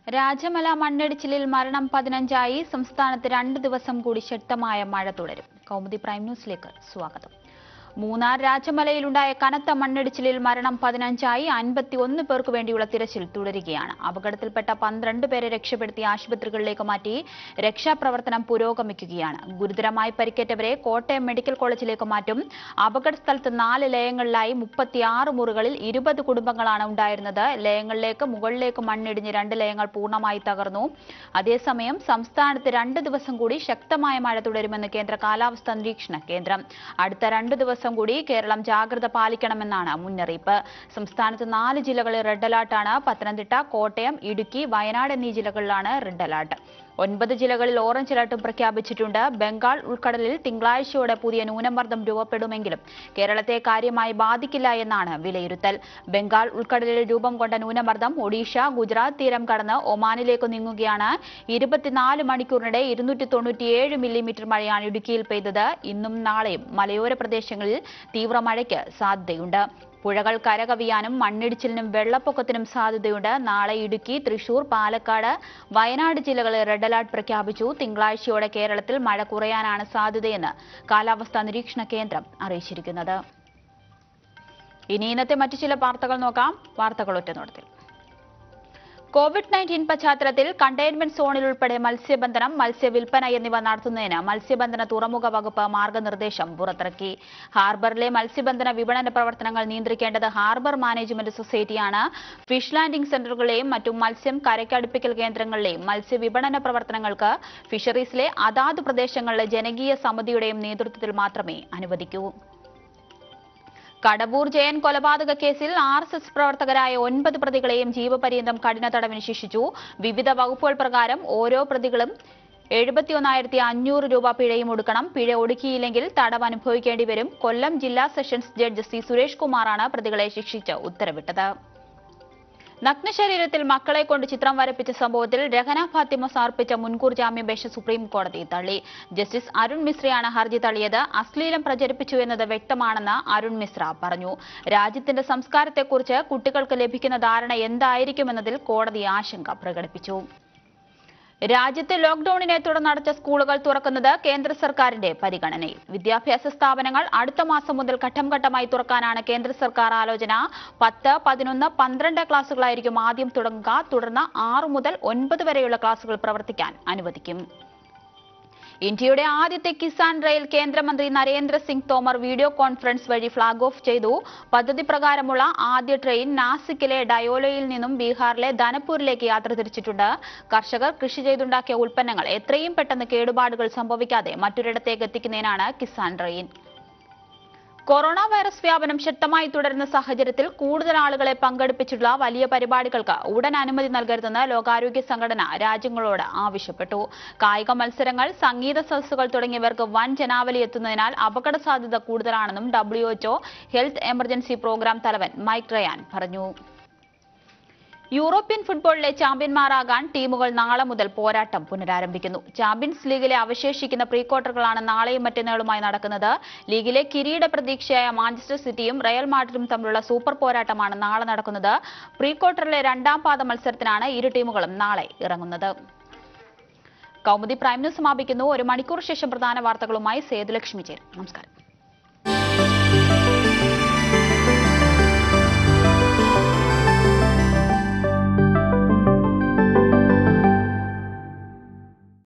രാജമല മണ്ണിടിച്ചിലിൽ മരണം പതിനഞ്ചായി സംസ്ഥാനത്ത് രണ്ട് ദിവസം കൂടി ശക്തമായ മഴ തുടരും കൗമുദി പ്രൈം ന്യൂസിലേക്ക് സ്വാഗതം മൂന്നാർ രാജമലയിലുണ്ടായ കനത്ത മണ്ണിടിച്ചിലിൽ മരണം പതിനഞ്ചായി അൻപത്തി ഒന്ന് പേർക്ക് വേണ്ടിയുള്ള തിരച്ചിൽ തുടരുകയാണ് അപകടത്തിൽപ്പെട്ട പന്ത്രണ്ട് പേരെ രക്ഷപ്പെടുത്തി ആശുപത്രികളിലേക്ക് മാറ്റി രക്ഷാപ്രവർത്തനം പുരോഗമിക്കുകയാണ് ഗുരുതരമായി പരിക്കേറ്റവരെ കോട്ടയം മെഡിക്കൽ കോളേജിലേക്ക് മാറ്റും അപകട സ്ഥലത്ത് നാല് ലയങ്ങളിലായി മുപ്പത്തിയാറ് മുറികളിൽ ഇരുപത് കുടുംബങ്ങളാണ് ഉണ്ടായിരുന്നത് ലയങ്ങളിലേക്ക് മുകളിലേക്ക് മണ്ണിടിഞ്ഞ് രണ്ട് ലയങ്ങൾ പൂർണ്ണമായി തകർന്നു അതേസമയം സംസ്ഥാനത്ത് രണ്ട് ദിവസം കൂടി ശക്തമായ മഴ തുടരുമെന്ന് കേന്ദ്ര കാലാവസ്ഥാ നിരീക്ഷണ കേന്ദ്രം അടുത്ത രണ്ട് ദിവസം കൂടി കേരളം ജാഗ്രത പാലിക്കണമെന്നാണ് മുന്നറിയിപ്പ് സംസ്ഥാനത്ത് നാല് ജില്ലകളിൽ റെഡ് അലർട്ടാണ് പത്തനംതിട്ട കോട്ടയം ഇടുക്കി വയനാട് എന്നീ ജില്ലകളിലാണ് റെഡ് അലർട്ട് ഒൻപത് ജില്ലകളിൽ ഓറഞ്ച് അലർട്ടും പ്രഖ്യാപിച്ചിട്ടുണ്ട് ബംഗാൾ ഉൾക്കടലിൽ തിങ്കളാഴ്ചയോടെ പുതിയ ന്യൂനമർദ്ദം രൂപപ്പെടുമെങ്കിലും കേരളത്തെ കാര്യമായി ബാധിക്കില്ല എന്നാണ് വിലയിരുത്തൽ ബംഗാൾ ഉൾക്കടലിൽ രൂപം കൊണ്ട ന്യൂനമർദ്ദം ഒഡീഷ ഗുജറാത്ത് തീരം കടന്ന് ഒമാനിലേക്ക് നീങ്ങുകയാണ് ഇരുപത്തിനാല് മണിക്കൂറിനിടെ ഇരുന്നൂറ്റി തൊണ്ണൂറ്റിയേഴ് മില്ലിമീറ്റർ മഴയാണ് ഇടുക്കിയിൽ പെയ്തത് ഇന്നും നാളെയും മലയോര പ്രദേശങ്ങളിൽ തീവ്ര മഴയ്ക്ക് സാധ്യതയുണ്ട് പുഴകൾ കരകവിയാനും മണ്ണിടിച്ചിലിനും വെള്ളപ്പൊക്കത്തിനും സാധ്യതയുണ്ട് നാളെ ഇടുക്കി തൃശൂർ പാലക്കാട് വയനാട് ജില്ലകളിൽ റെഡ് അലർട്ട് പ്രഖ്യാപിച്ചു തിങ്കളാഴ്ചയോടെ കേരളത്തിൽ മഴ കുറയാനാണ് സാധ്യതയെന്ന് കാലാവസ്ഥാ നിരീക്ഷണ കേന്ദ്രം അറിയിച്ചിരിക്കുന്നത് ഇനി ഇന്നത്തെ മറ്റു ചില വാർത്തകൾ നോക്കാം വാർത്തകൾ ഒറ്റനോട്ടത്തിൽ കോവിഡ് നയൻറ്റീൻ പശ്ചാത്തലത്തിൽ കണ്ടെയ്ൻമെന്റ് സോണിൽ ഉൾപ്പെടെ മത്സ്യബന്ധനം മത്സ്യവിൽപ്പന എന്നിവ നടത്തുന്നതിന് മത്സ്യബന്ധന തുറമുഖ വകുപ്പ് മാർഗനിർദ്ദേശം പുറത്തിറക്കി ഹാർബറിലെ മത്സ്യബന്ധന വിപണന പ്രവർത്തനങ്ങൾ നിയന്ത്രിക്കേണ്ടത് ഹാർബർ മാനേജ്മെന്റ് സൊസൈറ്റിയാണ് ഫിഷ് ലാൻഡിംഗ് സെന്ററുകളെയും മറ്റും മത്സ്യം കരയ്ക്കടുപ്പിക്കൽ കേന്ദ്രങ്ങളിലെയും മത്സ്യവിപണന പ്രവർത്തനങ്ങൾക്ക് ഫിഷറീസിലെ അതാത് പ്രദേശങ്ങളിലെ ജനകീയ സമിതിയുടെയും നേതൃത്വത്തിൽ മാത്രമേ അനുവദിക്കൂ കടവൂർ ജയൻ കൊലപാതക കേസിൽ ആർ എസ് എസ് പ്രവർത്തകരായ ഒൻപത് പ്രതികളെയും ജീവപര്യന്തം കഠിന തടവിന് ശിക്ഷിച്ചു വിവിധ വകുപ്പുകൾ പ്രകാരം ഓരോ പ്രതികളും എഴുപത്തിയൊന്നായിരത്തി അഞ്ഞൂറ് രൂപ പിഴയും ഒടുക്കണം പിഴ ഒടുക്കിയില്ലെങ്കിൽ തടവ് അനുഭവിക്കേണ്ടി വരും കൊല്ലം ജില്ലാ സെഷൻസ് ജഡ്ജ് സി സുരേഷ് കുമാറാണ് പ്രതികളെ ശിക്ഷിച്ച് ഉത്തരവിട്ടത് നഗ്നശരീരത്തിൽ മക്കളെ കൊണ്ട് ചിത്രം വരപ്പിച്ച സംഭവത്തിൽ രഹന ഫാത്തിമ സമർപ്പിച്ച മുൻകൂർ ജാമ്യാപേക്ഷ സുപ്രീം കോടതി തള്ളി ജസ്റ്റിസ് അരുൺ മിശ്രയാണ് ഹർജി തള്ളിയത് അശ്ലീലം പ്രചരിപ്പിച്ചു എന്നത് വ്യക്തമാണെന്ന് അരുൺ മിശ്ര പറഞ്ഞു രാജ്യത്തിന്റെ സംസ്കാരത്തെക്കുറിച്ച് കുട്ടികൾക്ക് ലഭിക്കുന്ന ധാരണ എന്തായിരിക്കുമെന്നതിൽ കോടതി ആശങ്ക പ്രകടിപ്പിച്ചു രാജ്യത്ത് ലോക്ഡൌണിനെ തുടർന്ന് അടച്ച സ്കൂളുകൾ തുറക്കുന്നത് കേന്ദ്ര സർക്കാരിന്റെ പരിഗണനയിൽ വിദ്യാഭ്യാസ സ്ഥാപനങ്ങൾ അടുത്ത മാസം മുതൽ ഘട്ടം ഘട്ടമായി തുറക്കാനാണ് കേന്ദ്ര സർക്കാർ ആലോചന പത്ത് പതിനൊന്ന് പന്ത്രണ്ട് ക്ലാസുകളായിരിക്കും ആദ്യം തുടങ്ങുക തുടർന്ന് ആറു മുതൽ ഒൻപത് വരെയുള്ള ക്ലാസുകൾ പ്രവർത്തിക്കാൻ അനുവദിക്കും ഇന്ത്യയുടെ ആദ്യത്തെ കിസാൻ റെയിൽ കേന്ദ്രമന്ത്രി നരേന്ദ്ര സിംഗ് തോമർ വീഡിയോ കോൺഫറൻസ് വഴി ഫ്ളാഗ് ഓഫ് ചെയ്തു പദ്ധതി പ്രകാരമുള്ള ആദ്യ ട്രെയിൻ നാസിക്കിലെ ഡയോലയിൽ നിന്നും ബീഹാറിലെ ധനപൂരിലേക്ക് യാത്ര തിരിച്ചിട്ടുണ്ട് കർഷകർ കൃഷി ചെയ്തുണ്ടാക്കിയ ഉൽപ്പന്നങ്ങൾ എത്രയും പെട്ടെന്ന് കേടുപാടുകൾ സംഭവിക്കാതെ മറ്റൊരിടത്തേക്ക് എത്തിക്കുന്നതിനാണ് കിസാൻ ട്രെയിൻ കൊറോണ വൈറസ് വ്യാപനം ശക്തമായി തുടരുന്ന സാഹചര്യത്തിൽ കൂടുതൽ ആളുകളെ പങ്കെടുപ്പിച്ചിട്ടുള്ള വലിയ പരിപാടികൾക്ക് ഉടൻ അനുമതി നൽകരുതെന്ന് ലോകാരോഗ്യ സംഘടന രാജ്യങ്ങളോട് ആവശ്യപ്പെട്ടു കായിക മത്സരങ്ങൾ സംഗീത സദസ്സുകൾ തുടങ്ങിയവർക്ക് വൻ ജനാവലി എത്തുന്നതിനാൽ അപകട സാധ്യത കൂടുതലാണെന്നും ഡബ്ല്യുഎച്ച്ഒ ഹെൽത്ത് എമർജൻസി പ്രോഗ്രാം തലവൻ മൈക്ക് റയാൻ പറഞ്ഞു യൂറോപ്യൻ ഫുട്ബോളിലെ ചാമ്പ്യന്മാരാകാൻ ടീമുകൾ നാളെ മുതൽ പോരാട്ടം പുനരാരംഭിക്കുന്നു ചാമ്പ്യൻസ് ലീഗിലെ അവശേഷിക്കുന്ന പ്രീ ക്വാർട്ടറുകളാണ് നാളെയും മറ്റന്നാളുമായി നടക്കുന്നത് ലീഗിലെ കിരീട പ്രതീക്ഷയായ മാഞ്ചസ്റ്റർ സിറ്റിയും റയൽ മാഡ്രിഡും തമ്മിലുള്ള സൂപ്പർ പോരാട്ടമാണ് നാളെ നടക്കുന്നത് പ്രീ ക്വാർട്ടറിലെ രണ്ടാം പാദ മത്സരത്തിനാണ് ഇരു ടീമുകളും നാളെ ഇറങ്ങുന്നത് കൗമുദി പ്രൈം ന്യൂസ് സമാപിക്കുന്നു ഒരു മണിക്കൂർ ശേഷം പ്രധാന വാർത്തകളുമായി സേതുലക്ഷ്മി ചേരും നമസ്കാരം